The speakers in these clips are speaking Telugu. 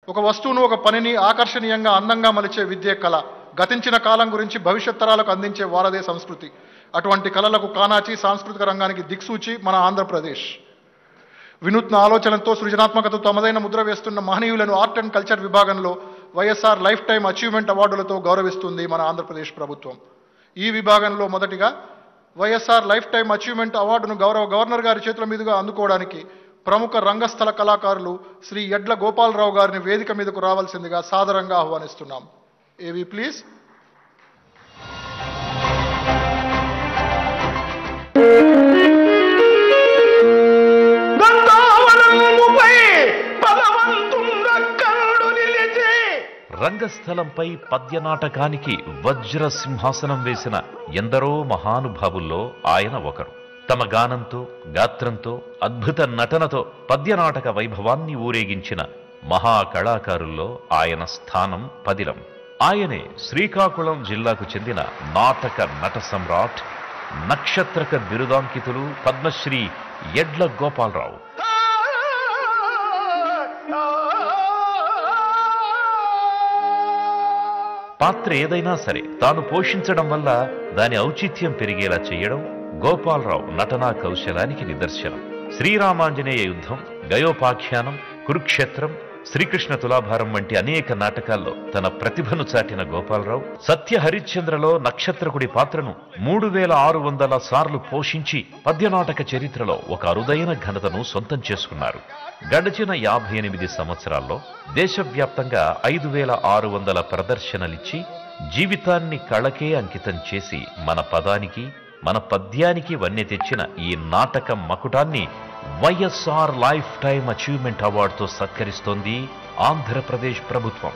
ఒక వస్తువును ఒక పనిని ఆకర్షణీయంగా అందంగా మలిచే విద్యే కళ గతించిన కాలం గురించి భవిష్యత్ తరాలకు అందించే వారదే సంస్కృతి అటువంటి కళలకు కానాచి సాంస్కృతిక రంగానికి దిక్సూచి మన ఆంధ్రప్రదేశ్ వినూత్న ఆలోచనలతో సృజనాత్మకతతో తమదైన ముద్ర వేస్తున్న మహనీయులను ఆర్ట్ అండ్ కల్చర్ విభాగంలో వైఎస్ఆర్ లైఫ్ టైం అచీవ్మెంట్ అవార్డులతో గౌరవిస్తుంది మన ఆంధ్రప్రదేశ్ ప్రభుత్వం ఈ విభాగంలో మొదటిగా వైఎస్ఆర్ లైఫ్ టైం అచీవ్మెంట్ అవార్డును గౌరవ గవర్నర్ గారి చేతుల మీదుగా అందుకోవడానికి ప్రముఖ రంగస్థల కళాకారులు శ్రీ ఎడ్ల గోపాలరావు గారిని వేదిక మీదకు రావాల్సిందిగా సాదరంగా ఆహ్వానిస్తున్నాం ఏవి ప్లీజ్ గంగావనముపై బలవంతుండక్కడు నిలిచి రంగస్థలంపై పద్యనాటకానికి వజ్ర సింహాసనం వేసిన ఎందరో మహానుభావుల్లో ఆయన ఒకరు తమ గానంతో గాత్రంతో అద్భుత నటనతో పద్యనాటక వైభవాన్ని ఊరేగించిన మహా కళాకారుల్లో ఆయన స్థానం పదిలం ఆయనే శ్రీకాకుళం జిల్లాకు చెందిన నాటక నట సమ్రాట్ నక్షత్రక బిరుదాంకితులు పద్మశ్రీ ఎడ్ల గోపాలరావు పాత్ర ఏదైనా సరే తాను పోషించడం వల్ల దాని ఔచిత్యం పెరిగేలా చేయడం గోపాలరావు నటనా కౌశలానికి నిదర్శనం శ్రీరామాంజనేయ యుద్ధం గయోపాఖ్యానం కురుక్షేత్రం శ్రీకృష్ణ తులాభారం వంటి అనేక నాటకాల్లో తన ప్రతిభను చాటిన గోపాలరావు సత్య హరిశ్చంద్రలో నక్షత్రకుడి పాత్రను మూడు వేల ఆరు వందల సార్లు పోషించి పద్యనాటక చరిత్రలో ఒక అరుదైన ఘనతను సొంతం చేసుకున్నారు గడిచిన యాభై ఎనిమిది సంవత్సరాల్లో దేశవ్యాప్తంగా ఐదు వేల ఆరు వందల ప్రదర్శనలిచ్చి జీవితాన్ని కళకే అంకితం చేసి మన పదానికి మన పద్యానికి వన్నె తెచ్చిన ఈ నాటక మకుటాన్ని వైఎస్ఆర్ లైఫ్ టైం అచీవ్మెంట్ అవార్డుతో సత్కరిస్తోంది ఆంధ్రప్రదేశ్ ప్రభుత్వం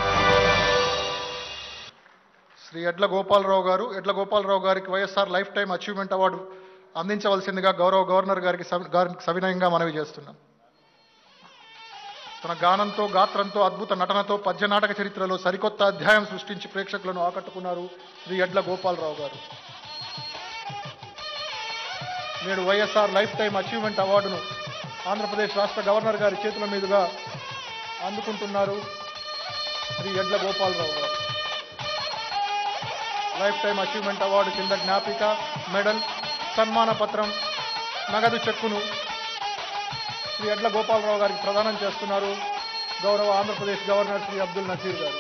శ్రీ ఎడ్ల గోపాలరావు గారు ఎడ్ల గోపాలరావు గారికి YSR lifetime achievement award అందించవలసిందిగా గౌరవ గవర్నర్ గారికి సవి- గారికి సవినయంగా మనవి చేస్తున్నాం తన గానంతో గాత్రంతో అద్భుత నటనతో పద్యనాటక చరిత్రలో సరికొత్త అధ్యాయం సృష్టించి ప్రేక్షకులను ఆకట్టుకున్నారు శ్రీ ఎడ్ల గోపాలరావు గారు నేడు వైఎస్ఆర్ లైఫ్ టైం అచీవ్మెంట్ అవార్డును ఆంధ్రప్రదేశ్ రాష్ట్ర గవర్నర్ గారి చేతుల మీదుగా అందుకుంటున్నారు శ్రీ ఎడ్ల గోపాలరావు గారు లైఫ్ టైం అచీవ్మెంట్ అవార్డు కింద జ్ఞాపిక మెడల్ సన్మాన పత్రం నగదు చెక్కును శ్రీ ఎడ్ల గోపాలరావు గారికి ప్రదానం చేస్తున్నారు గౌరవ Andhra Pradesh governor Shri Abdul Nazeer garu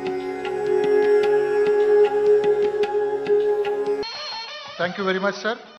thank you very much sir